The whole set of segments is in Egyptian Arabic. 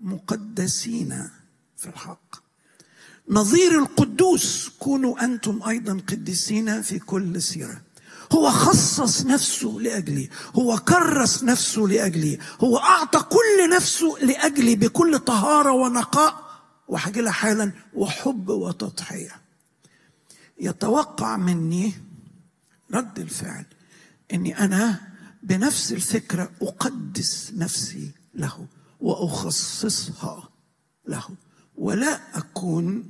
مقدسين في الحق نظير القدوس كونوا انتم ايضا قديسين في كل سيره هو خصص نفسه لاجلي هو كرس نفسه لاجلي هو اعطى كل نفسه لاجلي بكل طهاره ونقاء وهاجي لها حالا وحب وتضحيه يتوقع مني رد الفعل اني انا بنفس الفكره اقدس نفسي له واخصصها له ولا اكون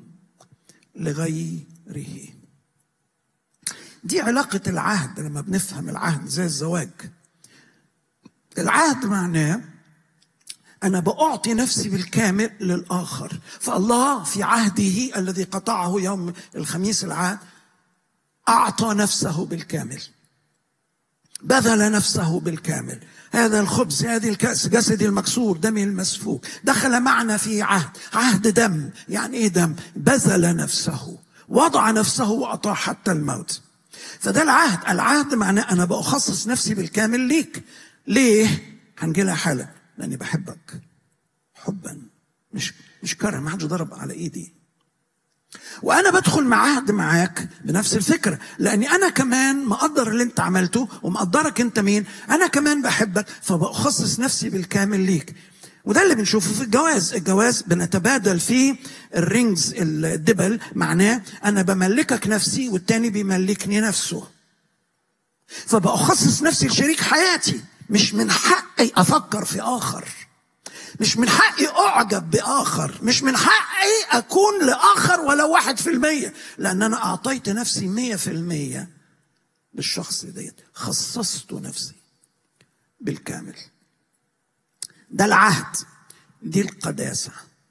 لغيره دي علاقه العهد لما بنفهم العهد زي الزواج العهد معناه أنا بأعطي نفسي بالكامل للآخر فالله في عهده الذي قطعه يوم الخميس العهد أعطى نفسه بالكامل بذل نفسه بالكامل هذا الخبز هذه الكأس جسدي المكسور دمي المسفوك دخل معنا في عهد عهد دم يعني ايه دم بذل نفسه وضع نفسه وأطاع حتى الموت فده العهد العهد معناه أنا بأخصص نفسي بالكامل ليك ليه هنجي لها حالا لاني بحبك حبا مش مش كره ما حدش ضرب على ايدي وانا بدخل مع عهد معاك بنفس الفكره لاني انا كمان مقدر اللي انت عملته ومقدرك انت مين انا كمان بحبك فبخصص نفسي بالكامل ليك وده اللي بنشوفه في الجواز الجواز بنتبادل فيه الرينجز الدبل معناه انا بملكك نفسي والتاني بيملكني نفسه فبأخصص نفسي لشريك حياتي مش من حقي افكر في اخر مش من حقي اعجب باخر مش من حقي اكون لاخر ولو واحد في المية لان انا اعطيت نفسي مية في المية للشخص ديت خصصت نفسي بالكامل ده العهد دي القداسة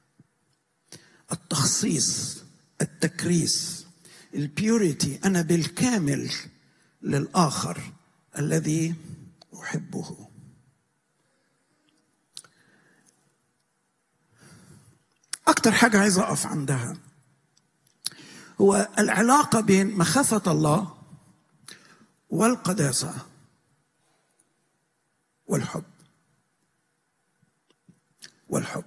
التخصيص التكريس البيوريتي أنا بالكامل للآخر الذي احبه اكتر حاجه عايز اقف عندها هو العلاقه بين مخافه الله والقداسه والحب والحب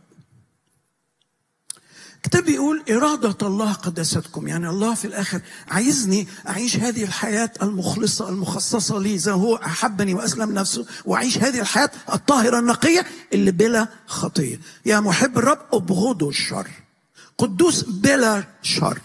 الكتاب بيقول إرادة الله قدستكم يعني الله في الآخر عايزني أعيش هذه الحياة المخلصة المخصصة لي زي هو أحبني وأسلم نفسه وأعيش هذه الحياة الطاهرة النقية اللي بلا خطية يا محب الرب ابغضوا الشر قدوس بلا شر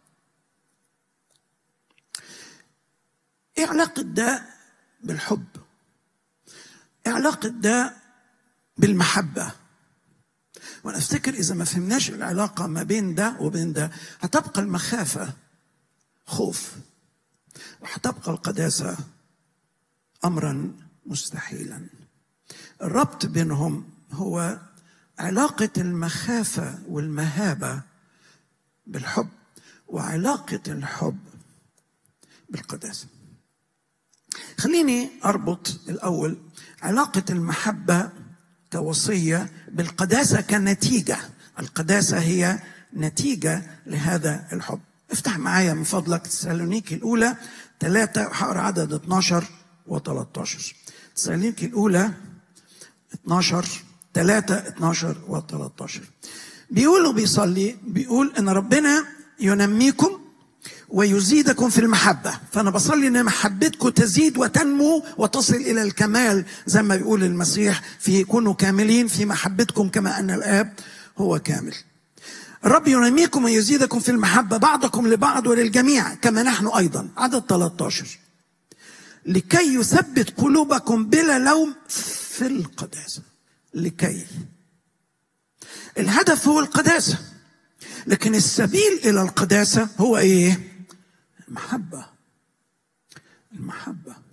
ايه علاقة ده بالحب؟ ايه علاقة ده بالمحبة؟ وانا افتكر اذا ما فهمناش العلاقه ما بين ده وبين ده هتبقى المخافه خوف وهتبقى القداسه امرا مستحيلا الربط بينهم هو علاقه المخافه والمهابه بالحب وعلاقه الحب بالقداسه خليني اربط الاول علاقه المحبه كوصيه بالقداسه كنتيجه القداسه هي نتيجه لهذا الحب افتح معايا من فضلك تسالونيكي الاولى ثلاثة هقرا عدد 12 و13 تسالونيكي الاولى 12 3 12 و13 بيقول بيصلي بيقول ان ربنا ينميكم ويزيدكم في المحبة فأنا بصلي أن محبتكم تزيد وتنمو وتصل إلى الكمال زي ما بيقول المسيح في كونوا كاملين في محبتكم كما أن الآب هو كامل الرب ينميكم ويزيدكم في المحبة بعضكم لبعض وللجميع كما نحن أيضا عدد 13 لكي يثبت قلوبكم بلا لوم في القداسة لكي الهدف هو القداسة لكن السبيل إلى القداسة هو إيه؟ المحبة المحبة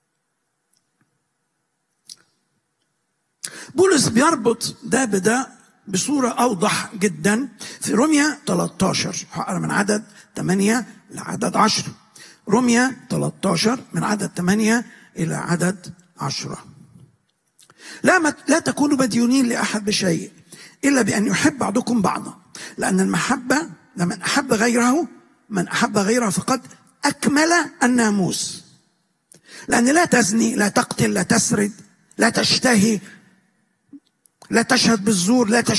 بولس بيربط ده بده بصورة أوضح جدا في روميا 13 هقرا من عدد 8 لعدد 10 روميا 13 من عدد 8 إلى عدد 10 لا لا تكونوا مديونين لأحد بشيء إلا بأن يحب بعضكم بعضا لأن المحبة لمن أحب غيره من أحب غيره فقد أكمل الناموس لأن لا تزني لا تقتل لا تسرد لا تشتهي لا تشهد بالزور لا تشهد